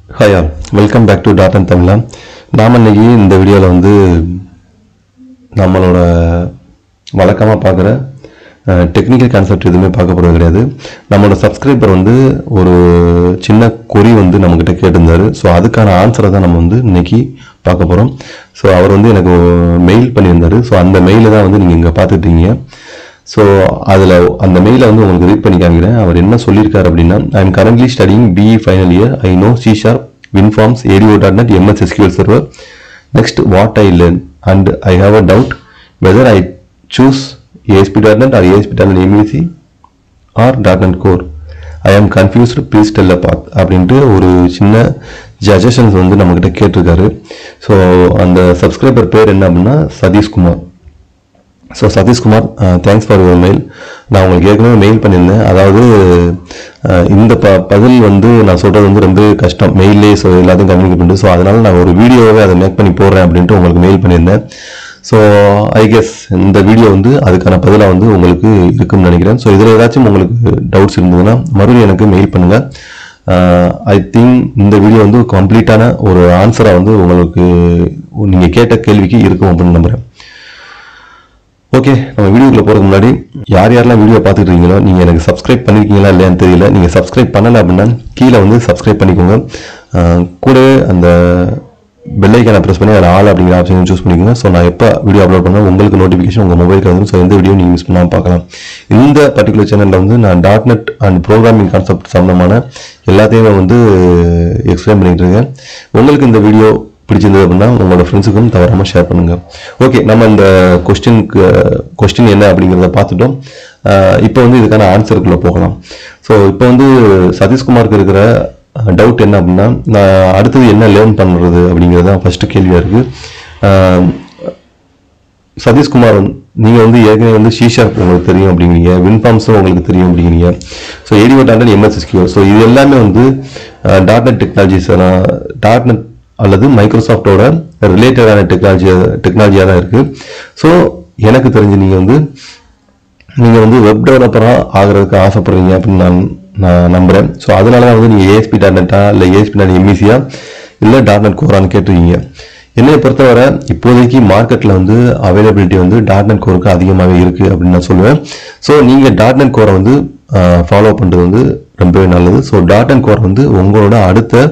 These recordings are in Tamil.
ஹாயா welcome back to dot and Tamizha நாம் இன்னைக்கு இந்த வீடியோவில் வந்து நம்மளோட வழக்கமாக பார்க்குற டெக்னிக்கல் கான்செப்ட் எதுவுமே பார்க்க போகிறது கிடையாது நம்மளோட சப்ஸ்கிரைபர் வந்து ஒரு சின்ன கொரி வந்து நம்மக்கிட்ட கேட்டிருந்தாரு ஸோ அதுக்கான ஆன்சரை தான் நம்ம வந்து இன்னைக்கு பார்க்க போகிறோம் ஸோ அவர் வந்து எனக்கு மெயில் பண்ணியிருந்தாரு ஸோ அந்த மெயிலை தான் வந்து நீங்கள் இங்கே பார்த்துட்டீங்க ஸோ அதில் அந்த மெயிலை வந்து உங்களுக்கு ரீட் பண்ணி காமிக்கிறேன் அவர் என்ன சொல்லியிருக்காரு அப்படின்னா I am currently studying B E final year I know C sharp WinForms ADO dot net MS SQL server next what I learn and I have a doubt whether I choose ASP dot net or ASP dot net MVC or dot net core I am confused please டெல்ல பாத் அப்படின்ட்டு ஒரு சின்ன சஜஷன்ஸ் வந்து நம்மக்கிட்ட கேட்டிருக்காரு ஸோ அந்த சப்ஸ்கிரைபர் பேர் என்ன அப்படின்னா Satishkumar so Satishkumar thanks for your mail நான் உங்களுக்கு ஏற்கனவே மெயில் பண்ணியிருந்தேன் அதாவது அஹ், இந்த ப பதில் வந்து நான் சொல்கிறது வந்து ரொம்ப கஷ்டம் மெயிலே ஸோ எல்லாத்தையும் கம்யூனிகேட் பண்ணிட்டு ஸோ அதனால நான் ஒரு வீடியோவே அதை மேக் பண்ணி போடுறேன் அப்படின்ட்டு உங்களுக்கு மெயில் பண்ணியிருந்தேன் ஸோ ஐ கெஸ் இந்த வீடியோ வந்து அதுக்கான பதிலாக வந்து உங்களுக்கு இருக்கும்னு நினைக்கிறேன் ஸோ இதில் ஏதாச்சும் உங்களுக்கு டவுட்ஸ் இருந்ததுன்னா மறுபடியும் எனக்கு மெயில் பண்ணுங்கள் ஐ திங்க் இந்த வீடியோ வந்து கம்ப்ளீட்டான ஒரு ஆன்சராக வந்து உங்களுக்கு நீங்கள் கேட்ட கேள்விக்கு இருக்கும் அப்படின்னு நம்புகிறேன் ஓகே நம்ம வீடியோக்குள்ள போறதுக்கு முன்னாடி யார் யாரெல்லாம் வீடியோ பார்த்துட்டு இருக்கீங்களோ நீங்க எனக்கு சப்ஸ்கிரைப் பண்ணிருக்கீங்களா இல்லையான்னு தெரியல நீங்க சப்ஸ்கிரைப் பண்ணல அப்படின்னா கீழே வந்து சப்ஸ்கிரைப் பண்ணிக்கோங்க அஹ் கூடவே அந்த பெல் ஐக்கான ப்ரெஸ் பண்ணி அதில் ஆல் அப்படிங்கிற ஆப்ஷன் சூஸ் பண்ணிக்கோங்க ஸோ நான் எப்போ வீடியோ அப்லோட் பண்ணால் உங்களுக்கு நோட்டிஃபிகேஷன் உங்கள் மொபைலுக்கு வந்து ஸோ எந்த வீடியோ நீங்கள் மிஸ் பண்ணாமல் பார்க்கலாம் இந்த பர்டிகுலர் சேனலில் வந்து நான் dot net and programming concept சம்மந்தமான எல்லாத்தையுமே வந்து எக்ஸ்பிளைன் பண்ணிட்டு இருக்கேன் உங்களுக்கு இந்த வீடியோ பிடிச்சிருந்தது அப்படின்னா உங்களோட ஃப்ரெண்ட்ஸுக்கும் தவறாமல் ஷேர் பண்ணுங்க ஓகே நம்ம இந்த கொஸ்டினுக்கு கொஸ்டின் என்ன அப்படிங்கிறத பார்த்துட்டோம் அஹ் இப்போ வந்து இதுக்கான ஆன்சருக்குள்ளே போகலாம் ஸோ இப்போ வந்து சதீஷ்குமாருக்கு இருக்கிற டவுட் என்ன அப்படின்னா நான் அடுத்தது என்ன லேர்ன் பண்ணுறது அப்படிங்கிறது தான் ஃபர்ஸ்ட் கேள்வியாக இருக்குது சதீஷ்குமார் வந்து- நீங்க வந்து ஏற்கனவே வந்து ஷீஷார்ப் உங்களுக்கு தெரியும் அப்படிங்கிறீங்க வின்ஃபார்ம்ஸும் உங்களுக்கு தெரியும் அப்படிங்கிறீங்க ஸோ ஏடிஓ டாட் எம்எஸ்எஸ்கியூ ஸோ இது எல்லாமே வந்து dot net technologies dot net அல்லது மைக்ரோசாஃப்டோட ரிலேட்டடான டெக்னாலஜி டெக்னாலஜியாக தான் இருக்கு ஸோ எனக்கு தெரிஞ்சு நீங்க வந்து நீங்க வந்து வெப் டெவலப்பராக ஆகிறதுக்கு ஆசைப்படுறீங்க அப்படின்னு நான் நான் நம்புறேன் ஸோ அதனால தான் வந்து நீங்க ஏஎஸ்பி டாட் நெட்டா இல்லை ஏஎஸ்பி டாட் எம்இசியா இல்லை டாட் நெட் கோரான்னு கேட்டிருக்கீங்க என்னை பொறுத்தவரை இப்போதைக்கு மார்க்கெட்டில் வந்து அவைலபிலிட்டி வந்து டாட் நெட் கோருக்கு அதிகமாகவே இருக்குது அப்படின்னு நான் சொல்லுவேன் ஸோ நீங்கள் டாட் நெட் கோரை வந்து ஃபாலோ பண்ணுறது வந்து ரொம்பவே நல்லது ஸோ டாட் நெட் கோர் வந்து உங்களோட அடுத்த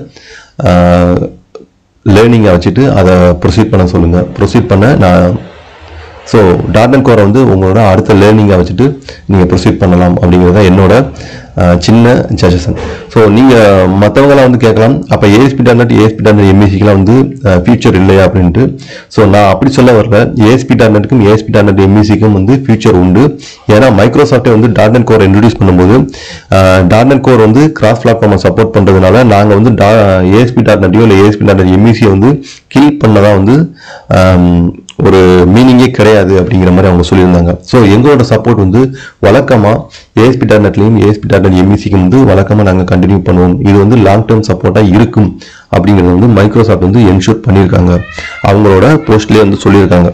லேர்னிங்கை வச்சுட்டு அதை ப்ரொசீட் பண்ண சொல்லுங்கள் ப்ரொசீட் பண்ண நான் ஸோ டாட் அண்ட் கோரை வந்து உங்களோட அடுத்த லேர்னிங்கை வச்சுட்டு நீங்கள் ப்ரொசீட் பண்ணலாம் அப்படிங்கிறது தான் என்னோட அஹ், சின்ன சஜஷன் ஸோ நீங்கள் மற்றவங்களாம் வந்து கேட்கலாம் அப்போ ASP dot net ASP dot net எம்இசிக்கெலாம் வந்து ஃபியூச்சர் இல்லையா அப்படின்ட்டு ஸோ நான் அப்படி சொல்ல வரல ஏஎஸ்பி டாட் நெட்டுக்கும் ஏஎஸ்பி டாட் நெட் எம்இசிக்கும் வந்து ஃபியூச்சர் உண்டு ஏன்னா மைக்ரோசாஃப்ட்டே வந்து டாட் நெட் கோர் இன்ட்ரடியூஸ் பண்ணும்போது டாட் நெட் கோர் வந்து கிராஸ் பிளாட்ஃபார்மை சப்போர்ட் பண்ணுறதுனால நாங்கள் வந்து ஏஎஸ்பி டாட் நெட்டையோ இல்லை ஏஎஸ்பி டாட் நெட் எம்இசியை வந்து கில் பண்ணதான் வந்து ஆம், ஒரு மீனிங்கே கிடையாது அப்படிங்கிற மாதிரி அவங்க சொல்லியிருந்தாங்க ஸோ எங்களோட சப்போர்ட் வந்து வழக்கமாக ஏஎஸ்பி டாட் நெட்லையும் ஏஎஸ்பி டாட் நெட் எம்இசிக்கு வந்து வழக்கமாக நாங்கள் கண்டினியூ பண்ணுவோம் இது வந்து லாங் டேர்ம் சப்போர்ட்டாக இருக்கும் அப்படிங்கிறது வந்து மைக்ரோசாஃப்ட் வந்து என்ஷூர் பண்ணியிருக்காங்க அவங்களோட போஸ்ட்லேயே வந்து சொல்லியிருக்காங்க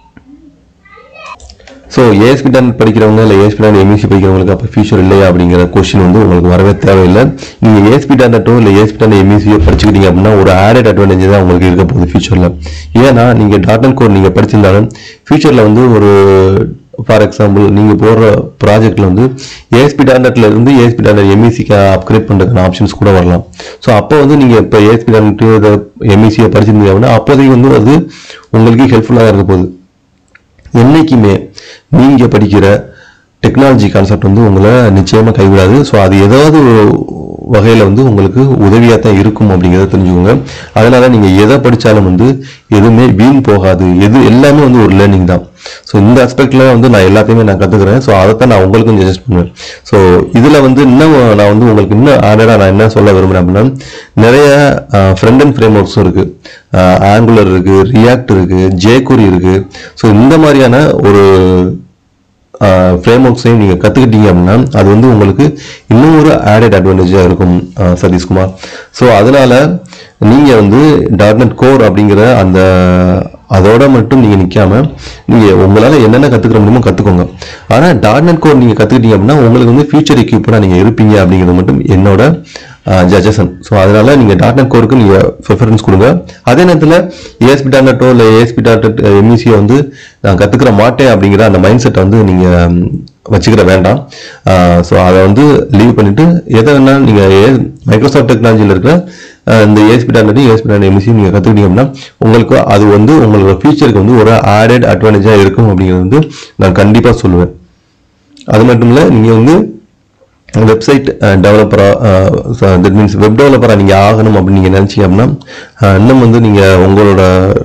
ஸோ ஏஎஸ்பி டாட் படிக்கிறவங்க இல்லை ஏஎஸ்பி டாட் எம்இசி படிக்கிறவங்களுக்கு அப்போ ஃபியூச்சர் இல்லையா அப்படிங்கிற கொஸ்டின் வந்து உங்களுக்கு வரவே தேவையில்லை நீங்கள் ஏஎஸ்பி டாட் நெட்டோ இல்லை ஏஎஸ்பி டாட் எம்இசியோ படிச்சுக்கிட்டீங்க அப்படின்னா ஒரு ஆடட் அட்வான்டேஜ் தான் உங்களுக்கு இருக்க போகுது ஃபியூச்சரில் ஏன்னா நீங்கள் டாட் நெட் கோட் நீங்கள் படிச்சிருந்தாலும் ஃபியூச்சரில் வந்து ஒரு ஃபார் எக்ஸாம்பிள் நீங்கள் போடுற ப்ராஜெக்ட்டில் வந்து ஏஎஸ்பி டாட் நெட்ல இருந்து ஏஎஸ்பி டாட் எம்இசிக்கு அப்கிரேட் பண்ணுறதுக்கான ஆப்ஷன்ஸ் கூட வரலாம் ஸோ அப்போ வந்து நீங்கள் இப்போ ஏஎஸ்பி டாட் நெட் எம்இசியை படிச்சிருந்தீங்க அப்படின்னா அப்போதைக்கு வந்து அது உங்களுக்கு ஹெல்ப்ஃபுல்லாக இருக்க போகுது என்னைக்குமே நீங்க படிக்கிற டெக்னாலஜி கான்செப்ட் வந்து உங்களை நிச்சயமா கைவிடாது ஸோ அது ஏதாவது ஒரு வகையில வந்து உங்களுக்கு உதவியா தான் இருக்கும் அப்படிங்கிறத தெரிஞ்சுக்கோங்க அதனால நீங்க எதை படிச்சாலும் வந்து எதுவுமே வீண் போகாது எது எல்லாமே வந்து ஒரு லேர்னிங் தான் ஸோ இந்த அஸ்பெக்ட்ல வந்து நான் எல்லாத்தையுமே நான் கத்துக்கிறேன் ஸோ அதைத்தான் நான் உங்களுக்கும் சஜஸ்ட் பண்ணுவேன் ஸோ இதுல வந்து இன்னும் நான் வந்து உங்களுக்கு இன்னும் ஆடடா நான் என்ன சொல்ல விரும்புறேன் அப்படின்னா நிறைய ஃப்ரண்ட் அண்ட் ஃப்ரேம் ஒர்க்ஸும் இருக்கு ஆங்குலர் இருக்கு ரியாக்ட் இருக்கு ஜேகுரி இருக்கு ஸோ இந்த மாதிரியான ஒரு ஃப்ரேம் ஒர்க்ஸையும் நீங்கள் கற்றுக்கிட்டீங்க அப்படின்னா அது வந்து உங்களுக்கு இன்னும் ஒரு ஆடட் அட்வான்டேஜாக இருக்கும் அஹ், சதீஷ்குமார் ஸோ அதனால நீங்கள் வந்து டாட்நெட் கோர் அப்படிங்கிற அந்த அதோட மட்டும் நீங்கள் நிற்காம நீங்கள் உங்களால் என்னென்ன கற்றுக்கிற முடியுமோ கற்றுக்கோங்க ஆனால் டாட்நெட் கோர் நீங்கள் கற்றுக்கிட்டீங்க அப்படின்னா உங்களுக்கு வந்து ஃபியூச்சர் எக்யூப்டாக நீங்கள் இருப்பீங்க அப்படிங்கிறது மட்டும் என்னோட ஜட்ஜசன் ஸோ அதனால நீங்கள் டாட் நெட் கோருக்கு நீங்கள் ப்ரிஃபரன்ஸ் கொடுங்க அதே நேரத்தில் ஏஎஸ்பி டாட் நெட்டோ இல்லை ஏஎஸ்பி டாட் நெட் எம்இசியை வந்து நான் கற்றுக்கிற மாட்டேன் அப்படிங்கிற அந்த மைண்ட் செட்டை வந்து நீங்கள் வச்சுக்கிற வேண்டாம் ஸோ அதை வந்து லீவ் பண்ணிட்டு எதை வேணாலும் நீங்கள் மைக்ரோசாஃப்ட் டெக்னாலஜியில் இருக்கிற அஹ், இந்த ASP dot ASP dot MVC நீங்கள் கற்றுக்கிட்டீங்க அப்படின்னா உங்களுக்கு அது வந்து உங்களோட ஃபியூச்சருக்கு வந்து ஒரு ஆடட் அட்வான்டேஜாக இருக்கும் அப்படிங்கிறது வந்து நான் கண்டிப்பாக சொல்லுவேன் அது மட்டும் இல்லை நீங்கள் வந்து வெப்சைட் டெவலப்பராக தட் மீன்ஸ் வெப் டெவலப்பராக நீங்கள் ஆகணும் அப்படின்னு நீங்கள் நினச்சிங்க அப்படின்னா அஹ், இன்னும் வந்து நீங்கள் உங்களோட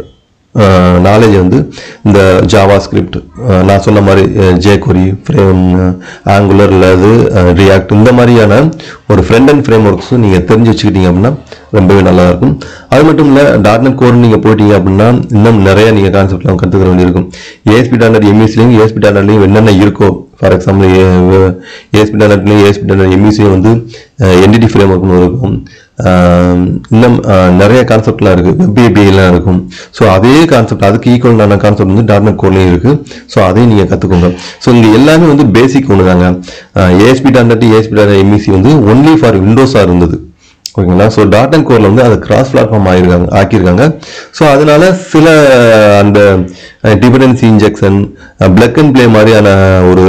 நாலேஜ் வந்து இந்த ஜாவா ஸ்கிரிப்ட் நான் சொன்ன மாதிரி ஜேகொரி ஃப்ரேம் ஆங்குலர் அல்லது ரியாக்ட் இந்த மாதிரியான ஒரு ஃப்ரண்ட் அண்ட் ஃப்ரேம் ஒர்க்ஸும் நீங்கள் தெரிஞ்சு வச்சுக்கிட்டீங்க அப்படின்னா ரொம்பவே நல்லா இருக்கும் அது மட்டும் இல்லை டாட் நெட் கோர் நீங்கள் போயிட்டீங்க அப்படின்னா இன்னும் நிறைய நீங்கள் கான்செப்ட்லாம் கற்றுக்கிற வேண்டியிருக்கும் ஏஎஸ்பி டாட் நெட் எம்இஸ்லையும் ஏஎஸ்பி டாட் நெட்லையும் என்னென்ன இருக்கோ ஃபார் எக்ஸாம்பிள் ஏஎஸ்பி டாட் நெட்லையும் ஏஎஸ்பி டாட் நெட் எம்இசியும் வந்து என்டிடி ஃப்ரேம் ஒர்க்னு இருக்கும் ஆஹ் இன்னும் ஆஹ் நிறைய கான்செப்ட்லாம் இருக்கு வெப் ஏபிஐலாம் இருக்கும் ஸோ அதே கான்செப்ட் அதுக்கு ஈக்குவலான கான்செப்ட் வந்து டாட் நெட் கோர்லையும் இருக்கு ஸோ அதையும் நீங்கள் கற்றுக்கோங்க ஸோ இங்கே எல்லாமே வந்து பேசிக் ஒன்று தாங்க ASP dot net ASP dot MVC வந்து ஒன்லி ஃபார் விண்டோஸாக இருந்தது ஓகேங்களா ஸோ டாட் அண்ட் கோரில் வந்து அது கிராஸ் பிளாட்ஃபார்ம் ஆகிருக்காங்க ஆக்கியிருக்காங்க ஸோ அதனால சில அந்த dependency injection plug and play மாதிரியான ஒரு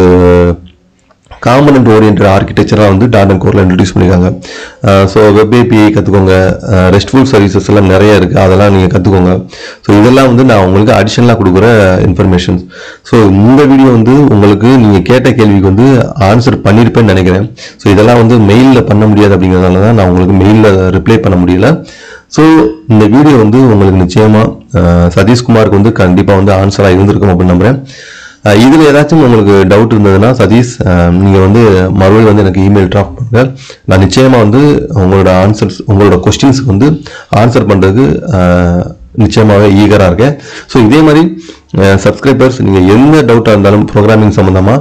காம்பனண்ட் ஓரியன்ட் ஆர்கிடெக்சராக வந்து டாட் அண்ட் கோரில் இன்ட்ரடியூஸ் பண்ணியிருக்காங்க ஸோ வெப் ஏபிஐ கற்றுக்கோங்க ரெஸ்ட்ஃபுல் சர்வீசஸ் எல்லாம் நிறைய இருக்குது அதெல்லாம் நீங்கள் கற்றுக்கோங்க ஸோ இதெல்லாம் வந்து நான் உங்களுக்கு அடிஷனலாக கொடுக்குற இன்ஃபர்மேஷன்ஸ் ஸோ இந்த வீடியோ வந்து உங்களுக்கு நீங்கள் கேட்ட கேள்விக்கு வந்து ஆன்சர் பண்ணியிருப்பேன்னு நினைக்கிறேன் ஸோ இதெல்லாம் வந்து மெயிலில் பண்ண முடியாது அப்படிங்கிறதுனால தான் நான் உங்களுக்கு மெயிலில் ரிப்ளை பண்ண முடியல ஸோ இந்த வீடியோ வந்து உங்களுக்கு நிச்சயமாக சதீஷ்குமாருக்கு வந்து கண்டிப்பாக வந்து ஆன்சராக இருந்திருக்கும் அப்படின்னு நம்புகிறேன் அஹ் இதுல ஏதாச்சும் உங்களுக்கு டவுட் இருந்ததுன்னா சதீஷ் அஹ் நீங்க வந்து மறுபடியும் வந்து எனக்கு இமெயில் ட்ராப் பண்ணுங்க நான் நிச்சயமா வந்து உங்களோட ஆன்சர்ஸ் உங்களோட கொஸ்டின்ஸ்க்கு வந்து ஆன்சர் பண்றதுக்கு அஹ், நிச்சயமாவே ஈகரா இருக்கேன் ஸோ இதே மாதிரி சப்ஸ்கிரைபர்ஸ் நீங்க எந்த டவுட்டா இருந்தாலும் ப்ரோக்ராமிங் சம்பந்தமா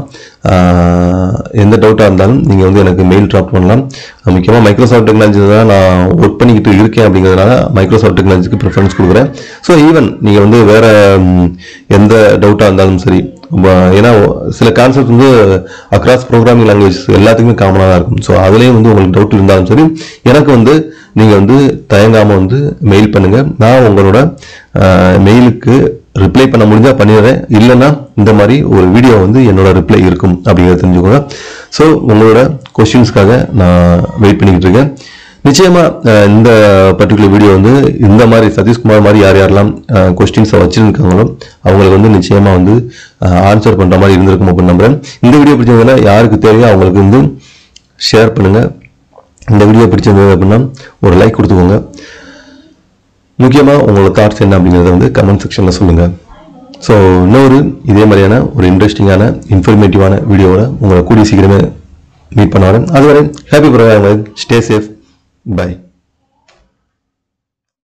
அஹ், எந்த டவுட்டா இருந்தாலும் நீங்க வந்து எனக்கு மெயில் ட்ராப் பண்ணலாம் அஹ் முக்கியமா மைக்ரோசாஃப்ட் டெக்னாலஜி தான் நான் ஒர்க் பண்ணிக்கிட்டு இருக்கேன் அப்படிங்கிறதுனால மைக்ரோசாஃப்ட் டெக்னாலஜிக்கு ப்ரிஃபரன்ஸ் கொடுக்குறேன் ஸோ ஈவன் நீங்க வந்து வேற ம், எந்த டவுட்டா இருந்தாலும் சரி ப- ஏன்னா சில கான்செப்ட் வந்து அக்ராஸ் ப்ரோக்ராமிங் லாங்குவேஜ் எல்லாத்துக்குமே காமனாக தான் இருக்கும் ஸோ அதுலேயும் வந்து உங்களுக்கு டவுட் இருந்தாலும் சரி எனக்கு வந்து நீங்கள் வந்து தயங்காமல் வந்து மெயில் பண்ணுங்க நான் உங்களோட மெயிலுக்கு ரிப்ளை பண்ண முடிஞ்சா பண்ணிடுறேன் இல்லைன்னா இந்த மாதிரி ஒரு வீடியோ வந்து என்னோட ரிப்ளை இருக்கும் அப்படிங்கிறத தெரிஞ்சுக்கோங்க ஸோ உங்களோட கொஸ்டின்ஸ்க்காக நான் வெயிட் பண்ணிக்கிட்டு இருக்கேன் நிச்சயமா அஹ், இந்த பர்டிகுலர் வீடியோ வந்து இந்த மாதிரி சதீஷ்குமார் மாதிரி யார் யாரெல்லாம் கொஸ்டின்ஸை வச்சிருக்காங்களோ அவங்களுக்கு வந்து நிச்சயமா வந்து ஆன்சர் பண்ற மாதிரி இருந்திருக்கும் அப்படின்னு நம்புறேன் இந்த வீடியோ பிடிச்சதுன்னா யாருக்கு தேவையோ அவங்களுக்கு வந்து ஷேர் பண்ணுங்க இந்த வீடியோ பிடிச்சிருந்தது அப்படின்னா ஒரு லைக் கொடுத்துக்கோங்க முக்கியமா உங்களோட தாட்ஸ் என்ன அப்படிங்கறத வந்து கமெண்ட் செக்ஷன்ல சொல்லுங்க ஸோ இன்னொரு இதே மாதிரியான ஒரு இன்ட்ரெஸ்டிங்கான இன்ஃபர்மேட்டிவான வீடியோவோட உங்களை கூடிய சீக்கிரமே மீட் பண்ண வரேன் அதுவரை happy program stay safe by